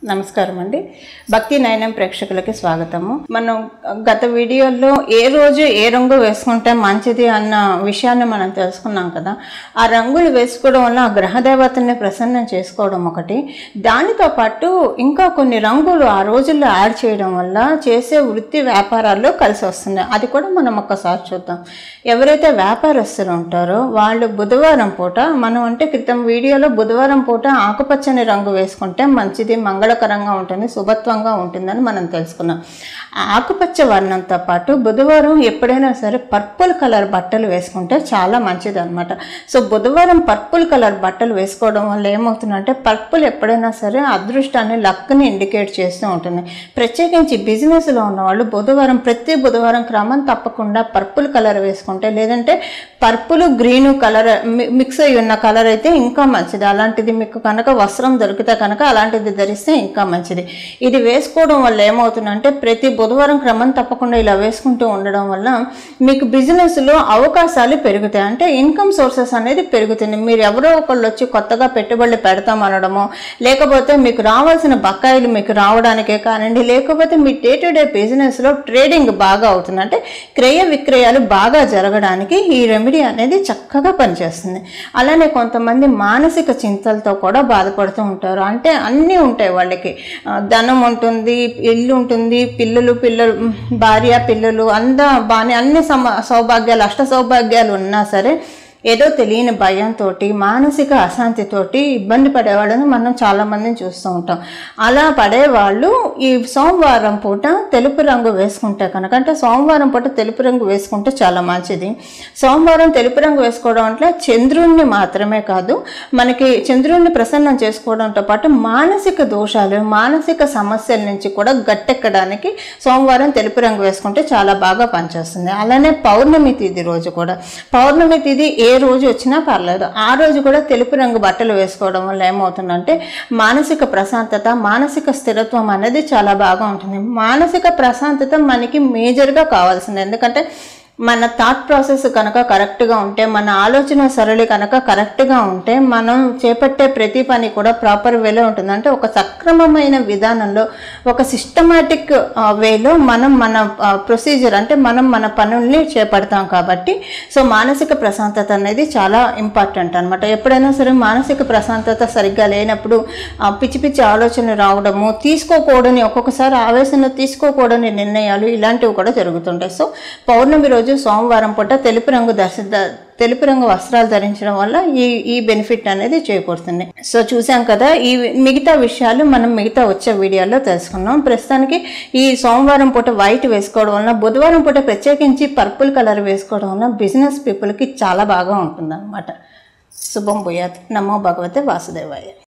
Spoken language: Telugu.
నమస్కారం అండి భక్తి నయనం ప్రేక్షకులకి స్వాగతము మనం గత వీడియోలో ఏ రోజు ఏ రంగు వేసుకుంటే మంచిది అన్న విషయాన్ని మనం తెలుసుకున్నాం కదా ఆ రంగులు వేసుకోవడం వల్ల ఆ గ్రహదేవతల్ని ప్రసన్నం చేసుకోవడం ఒకటి దానితో పాటు ఇంకా కొన్ని రంగులు ఆ రోజుల్లో యాడ్ చేయడం వల్ల చేసే వృత్తి వ్యాపారాల్లో కలిసి వస్తుంది అది కూడా మనం ఒక్కసారి చూద్దాం ఎవరైతే వ్యాపారస్తులు ఉంటారో వాళ్ళు బుధవారం పూట మనం అంటే క్రితం వీడియోలో బుధవారం పూట ఆకుపచ్చని రంగు వేసుకుంటే మంచిది మంగళకరంగా ఉంటుంది శుభత్వంగా ఉంటుందని మనం తెలుసుకున్నాం ఆ ఆకుపచ్చ వర్ణంతో పాటు బుధవారం ఎప్పుడైనా సరే పర్పుల్ కలర్ బట్టలు వేసుకుంటే చాలా మంచిది అనమాట సో బుధవారం పర్పుల్ కలర్ బట్టలు వేసుకోవడం వల్ల ఏమవుతుందంటే పర్పుల్ ఎప్పుడైనా సరే అదృష్టాన్ని లక్ని ఇండికేట్ చేస్తూ ఉంటుంది ప్రత్యేకించి బిజినెస్లో ఉన్న వాళ్ళు బుధవారం ప్రతి బుధవారం క్రమం తప్పకుండా పర్పుల్ కలర్ వేసుకుంటే లేదంటే పర్పుల్ గ్రీన్ కలర్ మిక్స్ అయి ఉన్న కలర్ అయితే ఇంకా మంచిది అలాంటిది మీకు కనుక వస్త్రం దొరికితే కనుక అలాంటిది ధరిస్తే ఇంకా మంచిది ఇది వేసుకోవడం వల్ల ఏమవుతుందంటే ప్రతి బుధవారం క్రమం తప్పకుండా ఇలా వేసుకుంటూ ఉండడం వల్ల మీకు బిజినెస్లో అవకాశాలు పెరుగుతాయి అంటే ఇన్కమ్ సోర్సెస్ అనేది పెరుగుతుంది మీరు ఎవరో ఒకళ్ళు వచ్చి కొత్తగా పెట్టుబడులు పెడతామనడమో లేకపోతే మీకు రావాల్సిన బకాయిలు మీకు రావడానికే కానివ్వండి లేకపోతే మీ డే టు డే బిజినెస్లో ట్రేడింగ్ బాగా అవుతుంది అంటే క్రయ విక్రయాలు బాగా జరగడానికి ఈ రెమెడీ అనేది చక్కగా పనిచేస్తుంది అలానే కొంతమంది మానసిక చింతలతో కూడా బాధపడుతూ ఉంటారు అంటే అన్నీ ఉంటాయి వాళ్ళకి ఆ, ధనం ఉంటుంది ఇల్లు ఉంటుంది పిల్లలు పిల్లలు ఉమ్, భార్య పిల్లలు అందా బాగానే అన్ని సమ సౌభాగ్యాలు అష్ట సౌభాగ్యాలు ఉన్నా సరే ఏదో తెలియని భయంతో మానసిక అశాంతితోటి ఇబ్బంది పడేవాళ్ళని మనం చాలామందిని చూస్తూ ఉంటాం అలా పడేవాళ్ళు ఈ సోమవారం పూట తెలుపు రంగు వేసుకుంటే కనుక అంటే సోమవారం పూట తెలుపు రంగు వేసుకుంటే చాలా మంచిది సోమవారం తెలుపు రంగు వేసుకోవడం అంటే చంద్రుణ్ణి మాత్రమే కాదు మనకి చంద్రుణ్ణి ప్రసన్నం చేసుకోవడంతో పాటు మానసిక దోషాలు మానసిక సమస్యల నుంచి కూడా గట్టెక్కడానికి సోమవారం తెలుపు రంగు వేసుకుంటే చాలా బాగా పనిచేస్తుంది అలానే పౌర్ణమి తిథి రోజు కూడా పౌర్ణమి తిథి ఏ రోజు వచ్చినా పర్లేదు ఆ రోజు కూడా తెలుపు రంగు బట్టలు వేసుకోవడం వల్ల ఏమవుతుందంటే మానసిక ప్రశాంతత మానసిక స్థిరత్వం అనేది చాలా బాగా ఉంటుంది మానసిక ప్రశాంతత మనకి మేజర్గా కావాల్సింది ఎందుకంటే మన థాట్ ప్రాసెస్ కనుక కరెక్ట్గా ఉంటే మన ఆలోచన సరళి కనుక కరెక్ట్గా ఉంటే మనం చేపట్టే ప్రతి పని కూడా ప్రాపర్ వేలో ఉంటుంది అంటే ఒక సక్రమమైన విధానంలో ఒక సిస్టమాటిక్ వేలో మనం మన ప్రొసీజర్ అంటే మనం మన పనుల్ని చేపడతాం కాబట్టి సో మానసిక ప్రశాంతత అనేది చాలా ఇంపార్టెంట్ అనమాట ఎప్పుడైనా సరే మానసిక ప్రశాంతత సరిగ్గా లేనప్పుడు ఆ, పిచ్చి పిచ్చి ఆలోచనలు రావడము తీసుకోకూడని ఒక్కొక్కసారి ఆవేశంలో తీసుకోకూడని నిర్ణయాలు ఇలాంటివి కూడా జరుగుతుంటాయి సో పౌర్ణమి రోజు సోమవారం పూట తెలుపు రంగు దర్శ ద- తెలుపు రంగు వస్త్రాలు ధరించడం వల్ల ఈ ఈ బెనిఫిట్ అనేది చేకూరుతుంది సో చూసాం కదా ఈ మిగతా విషయాలు మనం మిగతా వచ్చే వీడియోలో తెలుసుకున్నాం ప్రస్తుతానికి ఈ సోమవారం పూట వైట్ వేసుకోవడం వల్ల బుధవారం పూట ప్రత్యేకించి పర్పుల్ కలర్ వేసుకోవడం వల్ల బిజినెస్ పీపుల్కి చాలా బాగా ఉంటుంది శుభం భూయాత్ నమో భగవతే వాసుదేవాయ